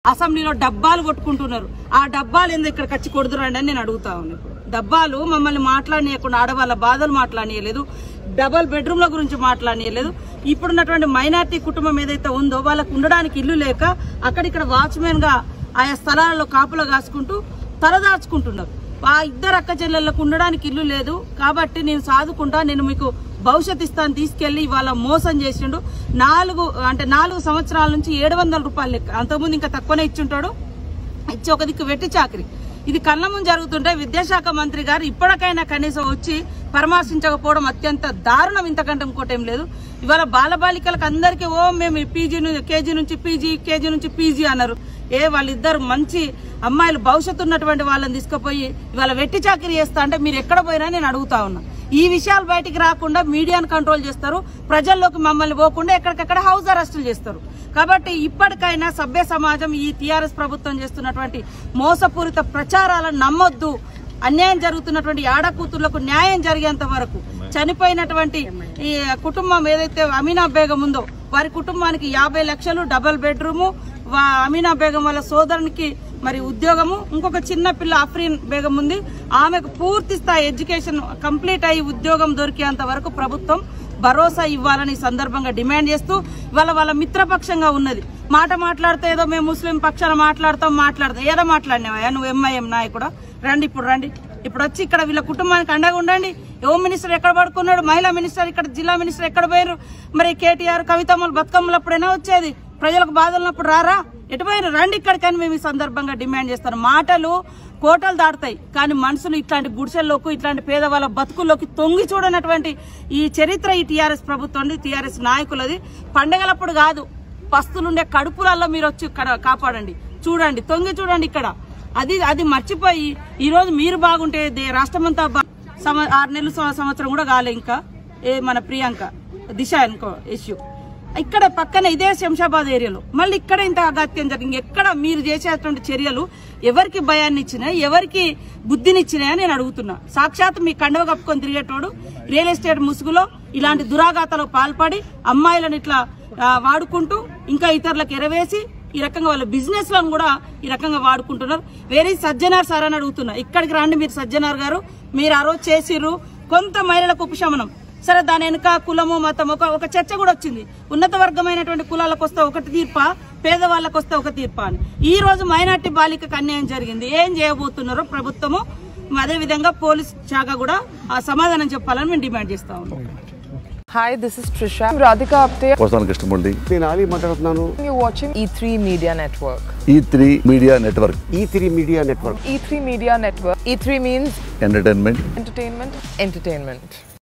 అసెంబ్లీలో డబ్బాలు కొట్టుకుంటున్నారు ఆ డబ్బాలు ఎందుకు ఇక్కడికి వచ్చి కొడుతురండి అని నేను అడుగుతా ఉన్నాను ఇప్పుడు డబ్బాలు మమ్మల్ని మాట్లాడనీయకుండా ఆడవాళ్ళ బాధలు మాట్లాడనీయలేదు డబల్ బెడ్రూమ్ల గురించి మాట్లాడనీయలేదు ఇప్పుడున్నటువంటి మైనార్టీ కుటుంబం ఏదైతే ఉందో వాళ్ళకు ఉండడానికి ఇల్లు లేక అక్కడిక్కడ వాచ్మెన్ గా ఆయా స్థలాలలో కాపులా కాసుకుంటూ తలదాచుకుంటున్నారు ఆ ఇద్దరు అక్క చెల్లెళ్ళకు ఉండడానికి ఇల్లు లేదు కాబట్టి నేను సాదుకుంటా నేను మీకు భవిష్యత్ ఇస్తాను తీసుకెళ్లి ఇవాళ మోసం చేసిండు నాలుగు అంటే నాలుగు సంవత్సరాల నుంచి ఏడు వందల రూపాయలు లెక్క అంతకుముందు ఇంకా తక్కువనే ఇచ్చుంటాడు ఇచ్చి ఒక దిక్కు వెట్టి చాకరి ఇది కళ్ళ ముందు జరుగుతుంటే విద్యాశాఖ మంత్రి గారు ఇప్పటికైనా కనీసం వచ్చి పరామర్శించకపోవడం అత్యంత దారుణం ఇంతకంటే ఇంకోటేం లేదు ఇవాళ బాలబాలికలకు అందరికీ ఓ మేము పీజీ నుంచి కేజీ నుంచి పీజీ కేజీ నుంచి పీజీ అన్నారు ఏ వాళ్ళిద్దరు మంచి అమ్మాయిలు భవిష్యత్తు ఉన్నటువంటి వాళ్ళని తీసుకుపోయి ఇవాళ వెట్టి చాకరీ చేస్తా అంటే మీరు ఎక్కడ పోయినా నేను అడుగుతా ఉన్నా ఈ విషయాలు బయటికి రాకుండా మీడియాను కంట్రోల్ చేస్తారు ప్రజల్లోకి మమ్మల్ని పోకుండా ఎక్కడికక్కడ హౌస్ అరెస్టులు చేస్తారు కాబట్టి ఇప్పటికైనా సభ్య సమాజం ఈ టీఆర్ఎస్ ప్రభుత్వం చేస్తున్నటువంటి మోసపూరిత ప్రచారాలను నమ్మొద్దు అన్యాయం జరుగుతున్నటువంటి ఆడ కూతుర్లకు న్యాయం జరిగేంత వరకు చనిపోయినటువంటి ఈ కుటుంబం ఏదైతే అమీనా బేగం ఉందో వారి కుటుంబానికి యాభై లక్షలు డబల్ బెడ్రూము వా- అమీనా బేగం వాళ్ళ సోదరునికి మరి ఉద్యోగము ఇంకొక చిన్న పిల్ల అఫ్రీన్ బేగం ఉంది ఆమెకు పూర్తి స్థాయి ఎడ్యుకేషన్ కంప్లీట్ అయ్యి ఉద్యోగం దొరికేంత వరకు ప్రభుత్వం భరోసా ఇవ్వాలని ఈ సందర్భంగా డిమాండ్ చేస్తూ వాళ్ళ వాళ్ళ మిత్రపక్షంగా ఉన్నది మాట మాట్లాడితే ఏదో మేము ముస్లిం పక్షాన మాట్లాడతాం మాట్లాడతాం ఏదో మాట్లాడినావా నువ్వు ఎంఐఎం నాయకుడా రండి ఇప్పుడు రండి ఇప్పుడు వచ్చి ఇక్కడ వీళ్ళ కుటుంబానికి అండగా ఉండండి హోమ్ మినిస్టర్ ఎక్కడ పడుకున్నాడు మహిళా మినిస్టర్ ఇక్కడ జిల్లా మినిస్టర్ ఎక్కడ పోయారు మరి కేటీఆర్ కవితమ్మలు బతుకమ్మలు అప్పుడైనా వచ్చేది ప్రజలకు బాధలు ఉన్నప్పుడు రారా ఎటు పోయిన రండి ఇక్కడికని మేము ఈ సందర్భంగా డిమాండ్ చేస్తాను మాటలు కోటలు దాటుతాయి కానీ మనుషులు ఇట్లాంటి గుడిసెల్లోకి ఇట్లాంటి పేదవాళ్ళ బతుకుల్లోకి తొంగి చూడనటువంటి ఈ చరిత్ర ఈ టీఆర్ఎస్ ప్రభుత్వం టీఆర్ఎస్ నాయకులది పండగలప్పుడు కాదు పస్తులుండే కడుపులలో మీరు వచ్చి ఇక్కడ కాపాడండి చూడండి తొంగి చూడండి ఇక్కడ అది అది మర్చిపోయి ఈ రోజు మీరు బాగుంటే దే- రాష్ట్రమంతా బా- సమ- ఆరు నెలలు సంవ- సంవత్సరం కూడా కాలే ఇంకా ఏ మన ప్రియాంక దిశ అనుకో ఇష్యూ ఇక్కడ పక్కన ఇదే శంషాబాద్ ఏరియాలో మళ్ళీ ఇక్కడ ఇంత అగత్యం జరిగింది ఎక్కడ మీరు చేసేటువంటి చర్యలు ఎవరికి భయాన్ని ఇచ్చినాయి ఎవరికి బుద్ధినిచ్చినాయా నేను అడుగుతున్నా సాక్షాత్ మీ కండవ కప్పుకొని తిరిగేటోడు రియల్ ఎస్టేట్ ముసుగులో ఇలాంటి దురాఘాతాలకు పాల్పడి అమ్మాయిలను ఇట్లా ఆ, వాడుకుంటూ ఇంకా ఇతరులకు ఎరవేసి ఈ రకంగా వాళ్ళ బిజినెస్ లను కూడా ఈ రకంగా వాడుకుంటున్నారు వేరే సజ్జనార్ సార్ అని అడుగుతున్నా ఇక్కడికి రండి మీరు సజ్జనార్ గారు మీరు ఆ రోజు చేసిర్రు కొంత మహిళలకు ఉపశమనం సరే దాని వెనుక కులము మతం ఒక ఒక చర్చ కూడా వచ్చింది ఉన్నత వర్గమైనటువంటి కులాలకు వస్తే ఒకటి తీర్ప పేదవాళ్ళకు వస్తే ఒక తీర్ప అని ఈ రోజు మైనార్టీ బాలికకు అన్యాయం జరిగింది ఏం చేయబోతున్నారో ప్రభుత్వము అదే విధంగా పోలీస్ శాఖ కూడా ఆ సమాధానం చెప్పాలని మేము డిమాండ్ చేస్తా ఉన్నాం Hi, this is Trisha. I'm Radhika Apte. వస్తాను కృష్ణమూర్తి నేను ఆలీ మాట్లాడుతున్నాను You're watching E3 Media Network. E three media network E three media network E3 Media Network. E3 means entertainment entertainment, entertainment.